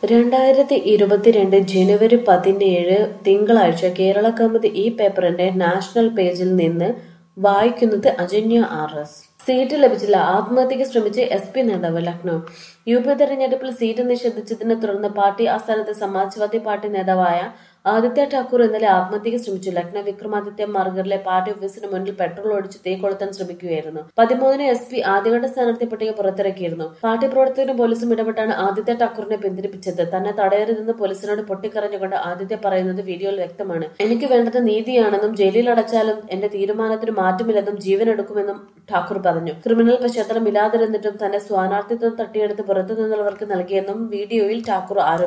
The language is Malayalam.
രണ്ടായിരത്തി ഇരുപത്തിരണ്ട് ജനുവരി പതിനേഴ് തിങ്കളാഴ്ച കേരള കൗമുദി ഈ പേപ്പറിന്റെ നാഷണൽ പേജിൽ നിന്ന് വായിക്കുന്നത് അജന്യ ആർ എസ് സീറ്റ് ലഭിച്ചില്ല ആത്മഹത്യക്ക് ശ്രമിച്ച് എസ് പി നേതാവ് ലക്നൗ യു പി തെരഞ്ഞെടുപ്പിൽ സീറ്റ് നിഷേധിച്ചതിനെ തുടർന്ന് പാർട്ടി ആസ്ഥാനത്ത് സമാജ്വാദി പാർട്ടി നേതാവായ ആദിത്യ ഠാക്കൂർ ഇന്നലെ ആത്മഹത്യക്ക് ശ്രമിച്ചു ലക്നൌ വിക്രമാദിത്യ മാർഗറിലെ പാർട്ടി ഓഫീസിന് മുന്നിൽ പെട്രോൾ ഒഴിച്ച് തീ കൊളുത്താൻ ശ്രമിക്കുകയായിരുന്നു പതിമൂന്നിന് എസ് പി ആദ്യഘട്ട സ്ഥാനാർത്ഥി പട്ടിക പുറത്തിറക്കിയിരുന്നു പാർട്ടി പ്രവർത്തകരും പോലീസും ഇടപെട്ടാണ് ആദിത്യ ഠാക്കൂറിനെ പിന്തിരിപ്പിച്ചത് തന്നെ തടയരുതെന്ന് പോലീസിനോട് പൊട്ടിക്കരഞ്ഞുകൊണ്ട് ആദിത്യ പറയുന്നത് വീഡിയോയിൽ വ്യക്തമാണ് എനിക്ക് വേണ്ടത് നീതിയാണെന്നും ജയിലിൽ അടച്ചാലും എന്റെ തീരുമാനത്തിന് മാറ്റമില്ലെന്നും ജീവനെടുക്കുമെന്നും ഠാക്കൂർ പറഞ്ഞു ക്രിമിനൽ പശ്ചാത്തലം ഇല്ലാതിരുന്നിട്ടും തന്നെ സ്ഥാനാർത്ഥിത്വം തട്ടിയെടുത്ത് പുറത്തു നിന്നുള്ളവർക്ക് നൽകിയെന്നും വീഡിയോയിൽ ഠാക്കൂർ ആരോപിച്ചു